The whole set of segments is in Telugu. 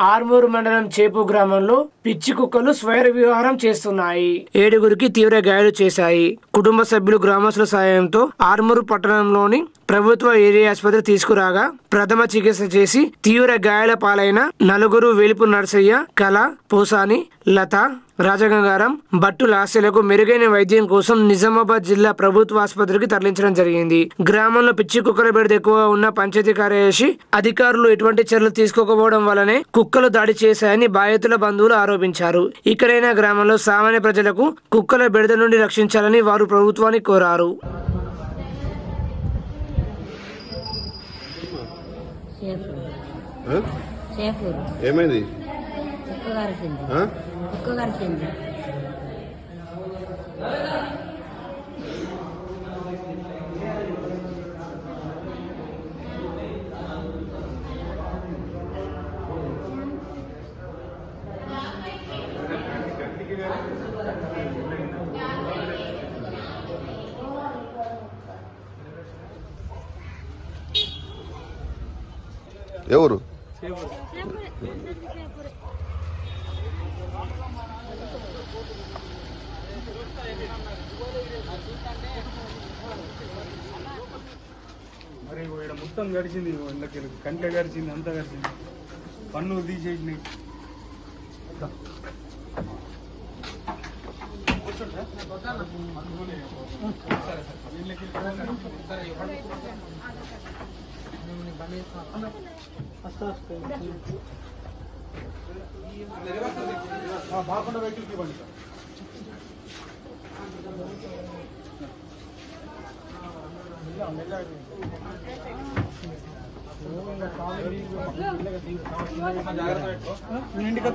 ఆర్మూరు మండలం చేపు గ్రామంలో పిచ్చి కుక్కలు స్వైర విహారం చేస్తున్నాయి ఏడుగురికి తీవ్ర గాయాలు చేశాయి కుటుంబ సభ్యులు గ్రామస్తుల సాయంతో ఆర్మూరు పట్టణంలోని ప్రభుత్వ ఏరియా ఆసుపత్రి తీసుకురాగా ప్రథమ చికిత్స చేసి తీవ్ర గాయాల పాలైన నలుగురు వెలుపు నర్సయ్య కళ పోసాని లత రాజగంగారం భట్టు లాస్యలకు మెరుగైన వైద్యం కోసం నిజామాబాద్ జిల్లా ప్రభుత్వ ఆసుపత్రికి తరలించడం జరిగింది గ్రామంలో పిచ్చి కుక్కల బెడద ఎక్కువగా ఉన్న పంచాయతీ కార్యదర్శి అధికారులు ఎటువంటి చర్యలు తీసుకోకపోవడం వల్లనే కుక్కలు దాడి చేశాయని బాధితుల బంధువులు ఆరోపించారు ఇక్కడైనా గ్రామంలో సామాన్య ప్రజలకు కుక్కల బెడద నుండి రక్షించాలని వారు ప్రభుత్వాన్ని కోరారు షేపూర్ ఆ? షేపూర్ ఏమైంది కుక్క కరిచింది ఆ? కుక్క కరిచింది ఎవరు మరి ఇక్కడ మొత్తం గడిచింది వాళ్ళకి కంట గడిచింది అంతా గడిచింది పన్ను తీసేసినాయి బాగుండ వెహికల్కి ఇవ్వండి సార్ ఇంటికి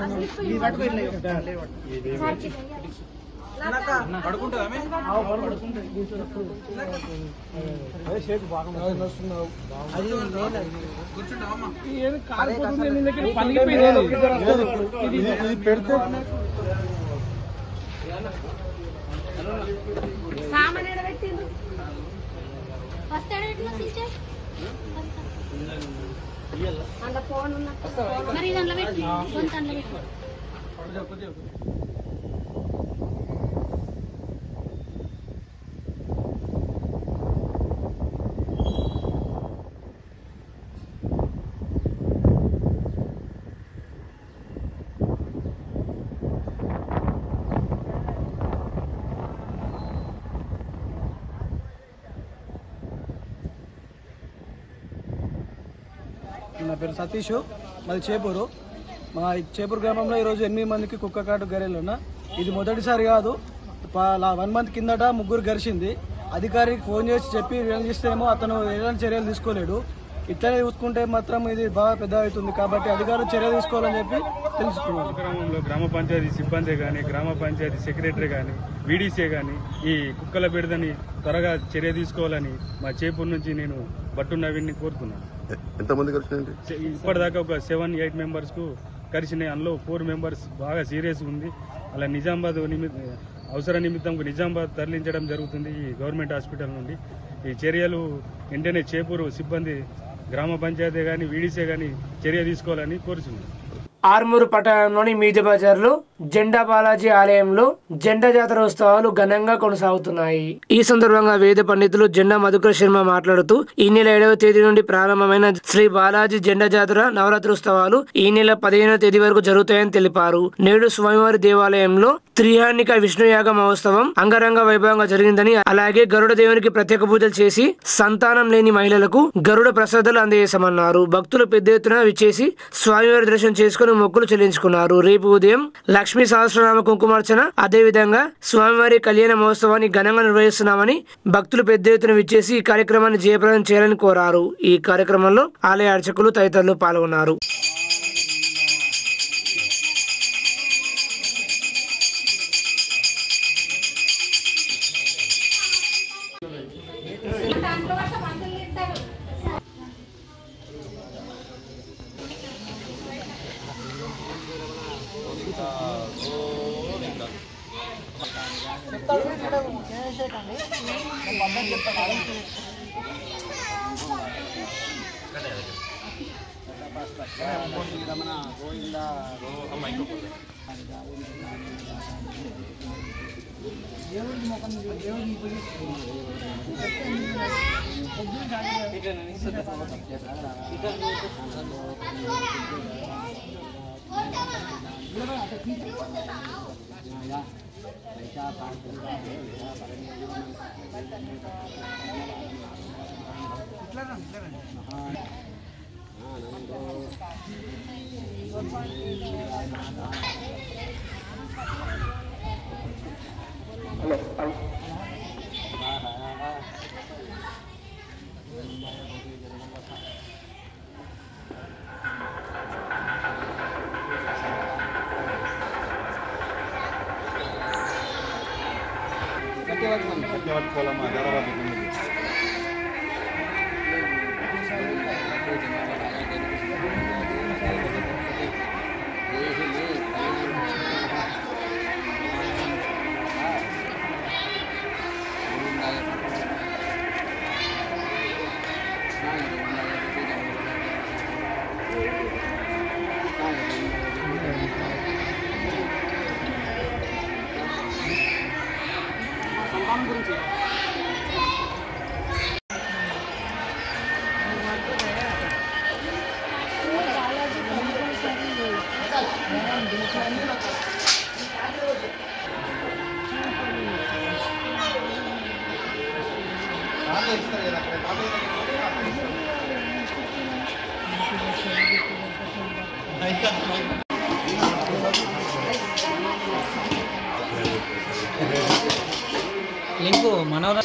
పెడితే సామాన్ ఎడబెట్టిండ్రు ఫస్ట్ ఎడబెట్టిన సిస్టర్ అందులో ఫోన్ ఉన్నట్టు మరి దాంట్లో పెట్టి కొంత అందులో పెట్టి నా పేరు సతీష్ మాది చేపూరు మా ఈ చేపూరు గ్రామంలో ఈరోజు ఎనిమిది మందికి కుక్క కాటు గరేలు ఉన్నా ఇది మొదటిసారి కాదు ప- లా- వన్ మంత్ కిందట ముగ్గురు గరిచింది అధికారికి ఫోన్ చేసి చెప్పి వినియోగిస్తేమో అతను ఎలాంటి చర్యలు తీసుకోలేడు ఇట్లనే చూసుకుంటే మాత్రం ఇది బాగా పెద్ద అవుతుంది కాబట్టి అధికారులు చర్య తీసుకోవాలని చెప్పి తెలుసుకున్నాను గ్రామంలో గ్రామ పంచాయతీ సిబ్బంది కానీ గ్రామ పంచాయతీ సెక్రటరీ కానీ వీడీసీ కానీ ఈ కుక్కల బిడదని త్వరగా చర్య తీసుకోవాలని మా చేపూరు నుంచి నేను బట్టు నవీన్ని కోరుతున్నాను ఎ- ఎంతమంది కలిసినాయండి చె- ఇప్పటిదాకా ఒక సెవెన్ ఎయిట్ మెంబర్స్ కు కలిసినాయి అందులో ఫోర్ మెంబర్స్ బాగా సీరియస్ ఉంది అలా నిజామాబాద్ నిమిత్త అవసర నిమిత్తం నిజామాబాద్ తరలించడం జరుగుతుంది ఈ గవర్నమెంట్ హాస్పిటల్ నుండి ఈ చర్యలు వెంటనే చేపూరు సిబ్బంది గ్రామ పంచాయతీ కానీ వీడీసీ కానీ చర్య తీసుకోవాలని కోరుచున్నాను ఆర్మూరు పట్టణంలోని మీజ బజార్లో జెండా బాలాజీ ఆలయంలో జెండా జాతర ఉత్సవాలు ఘనంగా కొనసాగుతున్నాయి ఈ సందర్భంగా వేద పండితులు జెండా మధుకర శర్మ మాట్లాడుతూ ఈ నెల ఏడవ తేదీ నుండి ప్రారంభమైన శ్రీ బాలాజీ జెండా జాతర నవరాత్రి ఉత్సవాలు ఈ నెల పదిహేనవ తేదీ వరకు జరుగుతాయని తెలిపారు నేడు స్వామివారి దేవాలయంలో త్రియాణిక విష్ణుయాగ మహోత్సవం అంగరంగ వైభవంగా జరిగిందని అలాగే గరుడ దేవునికి ప్రత్యేక పూజలు చేసి సంతానం లేని మహిళలకు గరుడ ప్రసాదాలు అందజేశామన్నారు భక్తులు పెద్ద ఎత్తున విచ్చేసి స్వామివారి దర్శనం చేసుకుని మొక్కులు చెల్లించుకున్నారు రేపు ఉదయం లక్ష్మీ సహస్రనామ కుంకుమార్చన అదే విధంగా స్వామివారి కళ్యాణ మహోత్సవాన్ని ఘనంగా నిర్వహిస్తున్నామని భక్తులు పెద్ద ఎత్తున విచ్చేసి ఈ కార్యక్రమాన్ని జయప్రదం చేయాలని కోరారు ఈ కార్యక్రమంలో ఆలయ అర్చకులు తదితరులు పాల్గొన్నారు లింకు మనోర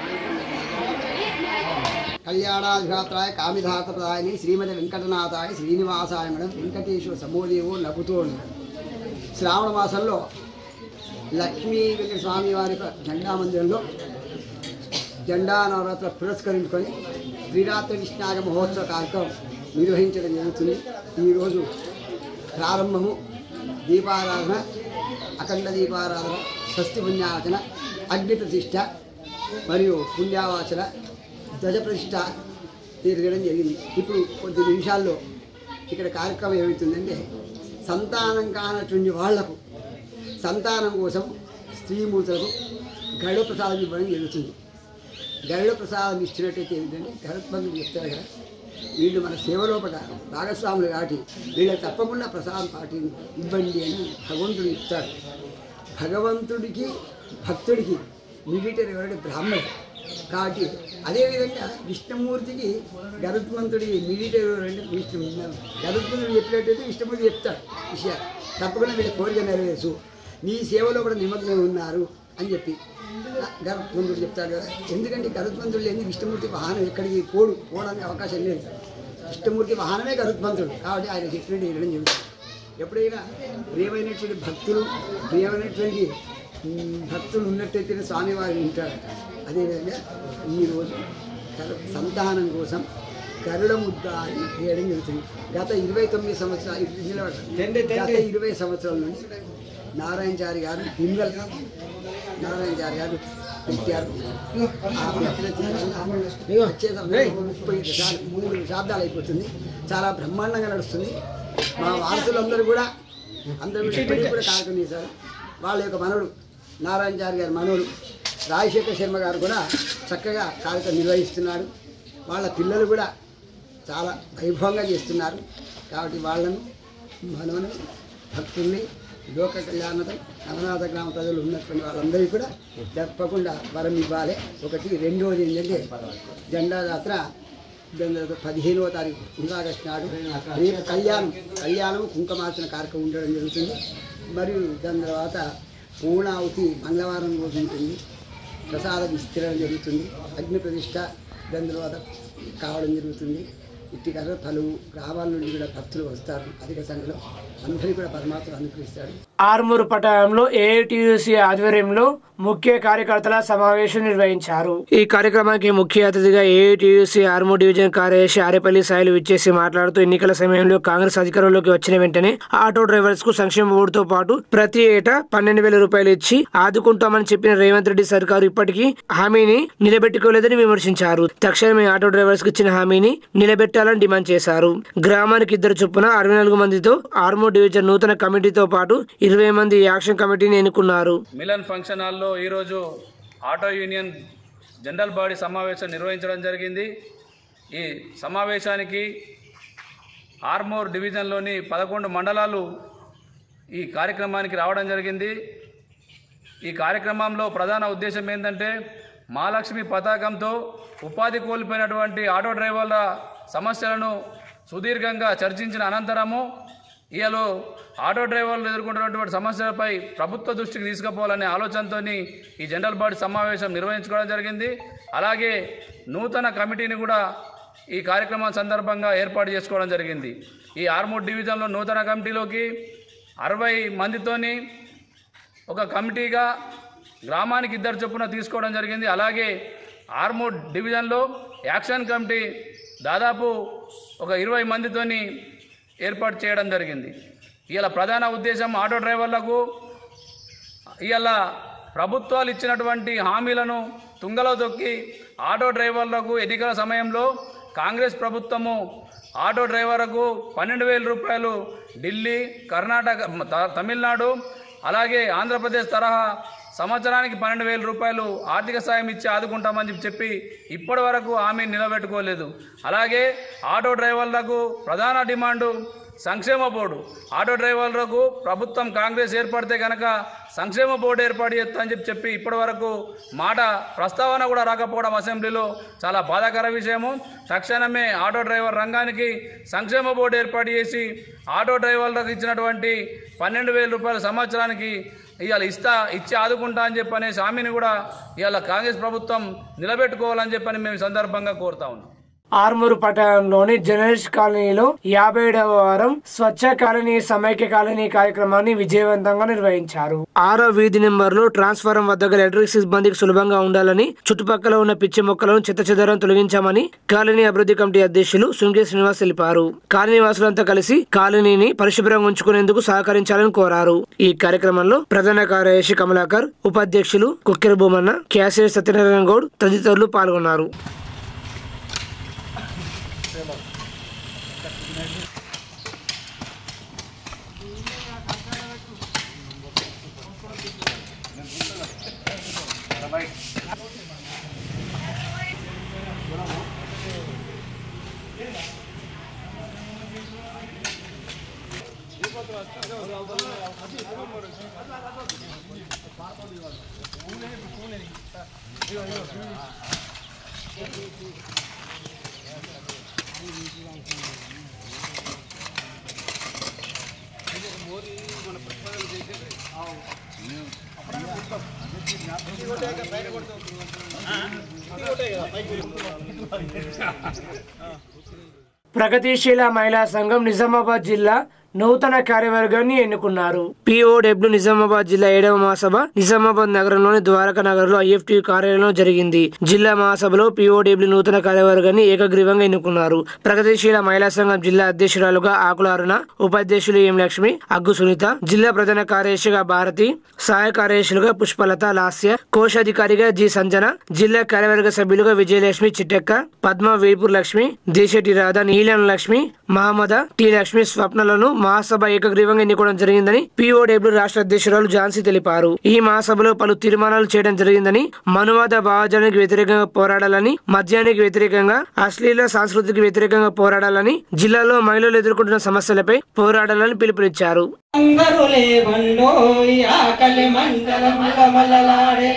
కళ్యాణాధిఘాత్రాయ కామిధాతప్రదాయని శ్రీమతి వెంకటనాథాయ శ్రీనివాసాయ మేడం వెంకటేశ్వర సమోదేవు నభుతోడు శ్రావణ మాసంలో లక్ష్మీ వెంకట స్వామి వారి యొక్క జెండా మందిరంలో జెండా నవరాత్ర పురస్కరించుకొని శ్రీరాత్రి కృష్ణాగ మహోత్సవ కార్యక్రమం నిర్వహించడం జరుగుతుంది ఈరోజు ప్రారంభము దీపారాధన అఖండ దీపారాధన స్వస్తి పుణ్యావచన అగ్ని ప్రతిష్ట మరియు పుణ్యావాచన ధ్వజ ప్రతిష్ట జరగడం జరిగింది ఇప్పుడు కొద్ది నిమిషాల్లో ఇక్కడ కార్యక్రమం ఏమవుతుందంటే సంతానం కానటువంటి వాళ్లకు సంతానం కోసం స్త్రీమూర్తులకు గడువు ప్రసాదం ఇవ్వడం జరుగుతుంది గరుడ ప్రసాదం ఇచ్చినట్టయితే ఏంటంటే గరుత్మంతుడు చెప్తారు కదా వీళ్ళు మన సేవలోపట భాగస్వాములు కాబట్టి వీళ్ళకి తప్పకుండా ప్రసాదం పాటి ఇవ్వండి అని భగవంతుడు ఇస్తాడు భగవంతుడికి భక్తుడికి మిగిలిటర్ ఎవరంటే బ్రాహ్మణుడు కాబట్టి అదేవిధంగా విష్ణుమూర్తికి గరుత్మంతుడికి మిగిలిటర్ ఎవరంటే విష్ణు గరుత్మంతుడు చెప్పినట్టయితే విష్ణుమూర్తి చెప్తాడు విషయాలు తప్పకుండా వీళ్ళ కోరిక నెరవేర్చు నీ సేవలో కూడా నిమగ్నం ఉన్నారు అని చెప్పి గరుత్మంతుడు చెప్తాడు కదా ఎందుకంటే గరుత్మంతుడు లేని విష్ణుమూర్తి వాహనం ఎక్కడికి పోడు పోవడానికి అవకాశం లేదు విష్ణుమూర్తి వాహనమే గరుత్మంతుడు కాబట్టి ఆయన చెప్పినట్టు వెళ్ళడం జరుగుతుంది ఎప్పుడైనా ప్రియమైనటువంటి భక్తులు ప్రియమైనటువంటి మ్, భక్తులు ఉన్నట్టయితే స్వామివారు వింటారట అదేవిధంగా ఈరోజు కరు సంతానం కోసం గరుడ ముద్ద అని వేయడం జరుగుతుంది గత ఇరవై తొమ్మిది సంవత్సరాలు నిలబడ గత ఇరవై సంవత్సరాల నుండి నారాయణచారి గారు బిందల్ నారాయణచారి గారు పెట్టారు ఆ వచ్చే సమయంలో ముప్పై దశాలు మూడు దశాబ్దాలు అయిపోతుంది చాలా బ్రహ్మాండంగా నడుస్తుంది మా వారసులందరూ కూడా అందరూ కూడా ఇప్పటికీ కూడా కార్యక్రమం చేశారు వాళ్ళ యొక్క మనవడు నారాయణచారి గారి మనవడు రాజశేఖర శర్మ గారు కూడా చక్కగా కార్యక్రమం నిర్వహిస్తున్నాడు వాళ్ళ పిల్లలు కూడా చాలా వైభవంగా చేస్తున్నారు కాబట్టి వాళ్ళను మనమని భక్తుల్ని లోక కళ్యాణతం నవనాథ గ్రామ ప్రజలు ఉన్నటువంటి వాళ్ళందరికీ కూడా తప్పకుండా వరం ఇవ్వాలి ఒకటి రెండోది ఏంటంటే జెండా జాతర దాని తర్వాత పదిహేనవ తారీఖు ఆగస్టు నాడు రేపు కళ్యాణం కళ్యాణం కుంకుమార్చన కార్యక్రమం ఉండడం జరుగుతుంది మరియు దాని తర్వాత పూర్ణావతి మంగళవారం రోజు ఉంటుంది ప్రసాద విస్తరణ జరుగుతుంది అగ్ని ప్రతిష్ట దాని తర్వాత కావడం జరుగుతుంది ఇట్టి కదా పలు గ్రామాల నుండి కూడా భక్తులు వస్తారు అధిక సంఖ్యలో అందరికీ కూడా పరమాత్మ అనుగ్రహిస్తాడు ఆర్మూరు పట్టణంలో ఏఐటియుసి ఆధ్వర్యంలో ముఖ్య కార్యకర్తల సమావేశం నిర్వహించారు ఈ కార్యక్రమానికి ముఖ్య అతిథిగా ఏఐటియుసి ఆర్మూర్ డివిజన్ కార్యదర్శి ఆరేపల్లి సాయిలు విచ్చేసి మాట్లాడుతూ ఎన్నికల సమయంలో కాంగ్రెస్ అధికారంలోకి వచ్చిన వెంటనే ఆటో డ్రైవర్స్ కు సంక్షేమ బోర్డుతో పాటు ప్రతి ఏటా పన్నెండు వేల రూపాయలు ఇచ్చి ఆదుకుంటామని చెప్పిన రేవంత్ రెడ్డి సర్కారు ఇప్పటికీ హామీని నిలబెట్టుకోలేదని విమర్శించారు తక్షణమే ఆటో డ్రైవర్స్ కు ఇచ్చిన హామీని నిలబెట్ట పెట్టాలని డిమాండ్ చేశారు గ్రామానికి ఇద్దరు చొప్పున అరవై నాలుగు మందితో ఆర్మూర్ డివిజన్ నూతన కమిటీతో పాటు ఇరవై మంది యాక్షన్ కమిటీని ఎన్నుకున్నారు మిలన్ ఫంక్షన్ హాల్లో ఈరోజు ఆటో యూనియన్ జనరల్ బాడీ సమావేశం నిర్వహించడం జరిగింది ఈ సమావేశానికి ఆర్మూర్ డివిజన్లోని పదకొండు మండలాలు ఈ కార్యక్రమానికి రావడం జరిగింది ఈ కార్యక్రమంలో ప్రధాన ఉద్దేశం ఏంటంటే మహాలక్ష్మి పతాకంతో ఉపాధి కోల్పోయినటువంటి ఆటో డ్రైవర్ల సమస్యలను సుదీర్ఘంగా చర్చించిన అనంతరము ఇయాలో ఆటో డ్రైవర్లు ఎదుర్కొంటున్నటువంటి సమస్యలపై ప్రభుత్వ దృష్టికి తీసుకుపోవాలనే ఆలోచనతో ఈ జనరల్ బాడీ సమావేశం నిర్వహించుకోవడం జరిగింది అలాగే నూతన కమిటీని కూడా ఈ కార్యక్రమం సందర్భంగా ఏర్పాటు చేసుకోవడం జరిగింది ఈ ఆర్మూర్ డివిజన్లో నూతన కమిటీలోకి అరవై మందితోని ఒక కమిటీగా గ్రామానికి ఇద్దరు చొప్పున తీసుకోవడం జరిగింది అలాగే ఆర్మూర్ డివిజన్లో యాక్షన్ కమిటీ దాదాపు ఒక ఇరవై మందితోని ఏర్పాటు చేయడం జరిగింది ఇలా ప్రధాన ఉద్దేశం ఆటో డ్రైవర్లకు ఇవాళ ప్రభుత్వాలు ఇచ్చినటువంటి హామీలను తుంగలో తొక్కి ఆటో డ్రైవర్లకు ఎన్నికల సమయంలో కాంగ్రెస్ ప్రభుత్వము ఆటో డ్రైవర్లకు పన్నెండు వేల రూపాయలు ఢిల్లీ కర్ణాటక త- తమిళనాడు అలాగే ఆంధ్రప్రదేశ్ తరహా సంవత్సరానికి పన్నెండు వేల రూపాయలు ఆర్థిక సాయం ఇచ్చి ఆదుకుంటామని చెప్పి ఇప్పటి వరకు హామీ నిలబెట్టుకోలేదు అలాగే ఆటో డ్రైవర్లకు ప్రధాన డిమాండు సంక్షేమ బోర్డు ఆటో డ్రైవర్లకు ప్రభుత్వం కాంగ్రెస్ ఏర్పడితే కనుక సంక్షేమ బోర్డు ఏర్పాటు చేస్తా అని చెప్పి చెప్పి ఇప్పటి వరకు మాట ప్రస్తావన కూడా రాకపోవడం అసెంబ్లీలో చాలా బాధాకర విషయము తక్షణమే ఆటో డ్రైవర్ రంగానికి సంక్షేమ బోర్డు ఏర్పాటు చేసి ఆటో డ్రైవర్లకు ఇచ్చినటువంటి పన్నెండు వేల రూపాయల సంవత్సరానికి ఇవాళ ఇస్తా ఇచ్చి ఆదుకుంటా అని చెప్పి అనే హామీని కూడా ఇవాళ కాంగ్రెస్ ప్రభుత్వం నిలబెట్టుకోవాలని చెప్పని మేము ఈ సందర్భంగా కోరుతా ఉన్నాం ఆర్మూరు పట్టణంలోని జర్నలిస్ట్ కాలనీలో యాభై ఏడవ వారం స్వచ్ఛ కాలనీ సమైక్య కాలనీ కార్యక్రమాన్ని విజయవంతంగా నిర్వహించారు ఆరో వీధి నెంబర్లో ట్రాన్స్ఫారం వద్ద గల ఎలక్ట్రిక్ సిబ్బందికి సులభంగా ఉండాలని చుట్టుపక్కల ఉన్న పిచ్చి మొక్కలను చెత్తచెదరం తొలగించామని కాలనీ అభివృద్ధి కమిటీ అధ్యక్షులు శృంగే శ్రీనివాస్ తెలిపారు కాలనీ వాసులంతా కలిసి కాలనీని పరిశుభ్రంగా ఉంచుకునేందుకు సహకరించాలని కోరారు ఈ కార్యక్రమంలో ప్రధాన కార్యదర్శి కమలాకర్ ఉపాధ్యక్షులు కుక్కెర భూమన్న క్యాసియర్ సత్యనారాయణ గౌడ్ తదితరులు పాల్గొన్నారు ప్రగతిశీల మహిళా సంఘం నిజామాబాద్ జిల్లా నూతన కార్యవర్గాన్ని ఎన్నుకున్నారు పిఓడబ్ల్యూ నిజామాబాద్ జిల్లా ఏడవ మహాసభ నిజామాబాద్ నగరంలోని ద్వారకా నగర్ లో ఐఎఫ్టి కార్యాలయంలో జరిగింది జిల్లా మహాసభలో పిఓడబ్ల్యూ నూతన కార్యవర్గాన్ని ఏకగ్రీవంగా ఎన్నుకున్నారు ప్రగతిశీల మహిళా సంఘం జిల్లా అధ్యక్షురాలుగా ఆకుల అరుణ ఉపాధ్యక్షులు ఎం లక్ష్మి అగ్గు సునీత జిల్లా ప్రధాన కార్యదర్శిగా భారతి సహాయ కార్యదర్శులుగా పుష్పలత లాస్య కోశాధికారిగా జి సంజన జిల్లా కార్యవర్గ సభ్యులుగా విజయలక్ష్మి చిట్టెక్క పద్మ వేపూర్ లక్ష్మి దేశటి రాధా నీలం లక్ష్మి మహమ్మద టి లక్ష్మి స్వప్నలను మహాసభ ఏకగ్రీవంగా ఎన్నుకోవడం జరిగిందని పిఓడబ్ల్యూ రాష్ట్ర అధ్యక్షురాలు ఝాన్సీ తెలిపారు ఈ మహాసభలో పలు తీర్మానాలు చేయడం జరిగిందని మనువాద భావజానికి వ్యతిరేకంగా పోరాడాలని మద్యానికి వ్యతిరేకంగా అశ్లీల సంస్కృతికి వ్యతిరేకంగా పోరాడాలని జిల్లాలో మహిళలు ఎదుర్కొంటున్న సమస్యలపై పోరాడాలని పిలుపునిచ్చారు అందరూ లేవండోయ్ ఆకలి మంటల మలమలలాడే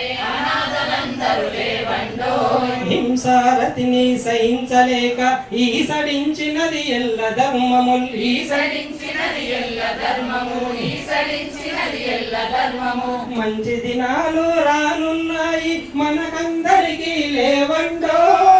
హింసారతిని సహించలేక ఈసడించినది ఎల్ల ధర్మముల్ ఈసడించినది ఎల్ల ధర్మము ఈసడించినది ఎల్ల ధర్మము మంచి దినాలు రానున్నాయి మనకందరికీ లేవండో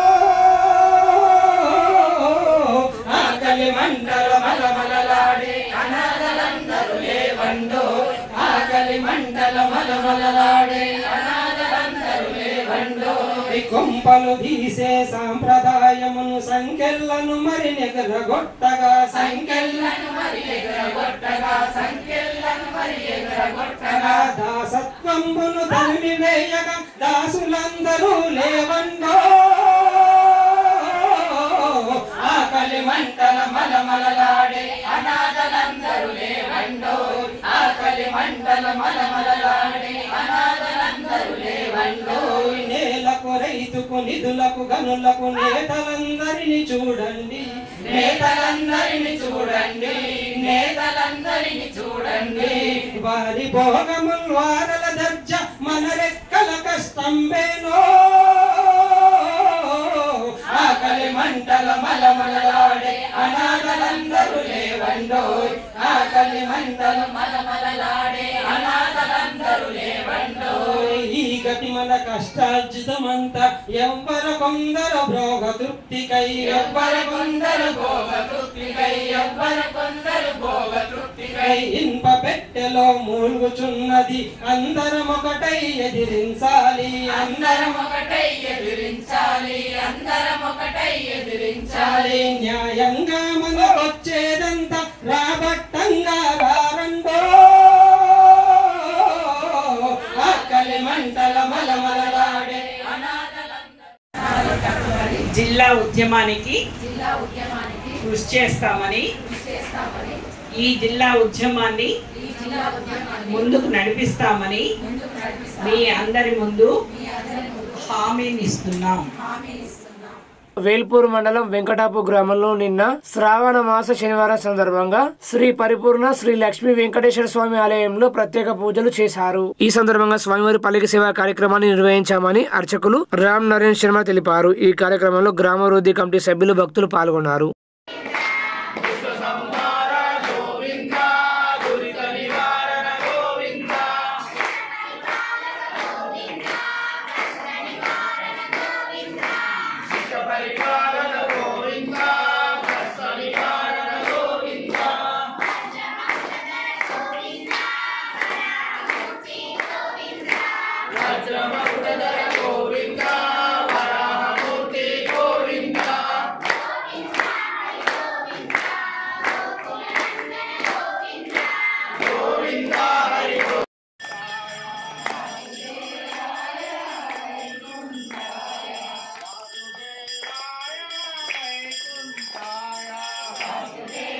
ఆకలి మంటల మలమలలాడే అనాథలందరూ లేవండో ఆకలి మంటల మలమలలాడే అనాథలందరూ లేవండో ఈ కొంపలు తీసే సాంప్రదాయమును సంఖ్యలను మరి నెగరగొట్టగా సంఖ్యలను మరి ఎగరగొట్టగా సంఖ్యలను మరి ఎగరగొట్టగా దాసత్వంబును తరిమి వేయగా దాసులందరూ లేవండో ఆకలి మంటల మలమలలాడే అనాథలందరూ లేవండో ఆకలి మంటల మలమలలాడే అనాథలందరూ లేవండో నేలకు రైతుకు నిధులకు గనులకు నేతలందరిని చూడండి నేతలందరిని చూడండి నేతలందరిని చూడండి వారి భోగముల్ వారల దర్జ మన రెక్కల కష్టంబేనో ఆకలి మంటల మలమలలాడే అనాథలందరూ లేవండో ఆకలి మంటల మలమలలాడే అనాథలందరూ లేవండో ఈ గతి మన కష్టార్జితమంతా ఎవ్వర కొందరు భోగ తృప్తికై ఎవ్వర కొందరు భోగ తృప్తికై ఎవ్వర కొందరు భోగ తృప్తికై ఇన్ప పెట్టెలో మూలుగుచున్నది అందరం ఒకటై ఎదిరించాలి అందరం ఒకటై ఎదిరించాలి అందరం ఒకటై ఎదిరించాలి న్యాయంగా మనకొచ్చేదంతా రాబట్టంగా రారండో ఆకలి మంటల మలమలలాడే జిల్లా ఉద్యమానికి కృషి చేస్తామని ఈ జిల్లా ఉద్యమాన్ని ముందుకు నడిపిస్తామని మీ అందరి ముందు హామీని ఇస్తున్నాం వేల్పూర్ మండలం వెంకటాపు గ్రామంలో నిన్న శ్రావణ మాస శనివారం సందర్భంగా శ్రీ పరిపూర్ణ శ్రీ లక్ష్మీ వెంకటేశ్వర స్వామి ఆలయంలో ప్రత్యేక పూజలు చేశారు ఈ సందర్భంగా స్వామివారి పల్లిక సేవ కార్యక్రమాన్ని నిర్వహించామని అర్చకులు రామ్ నరేన్ శర్మ తెలిపారు ఈ కార్యక్రమంలో గ్రామాభివృద్ధి కమిటీ సభ్యులు భక్తులు పాల్గొన్నారు వాసుదేవాయ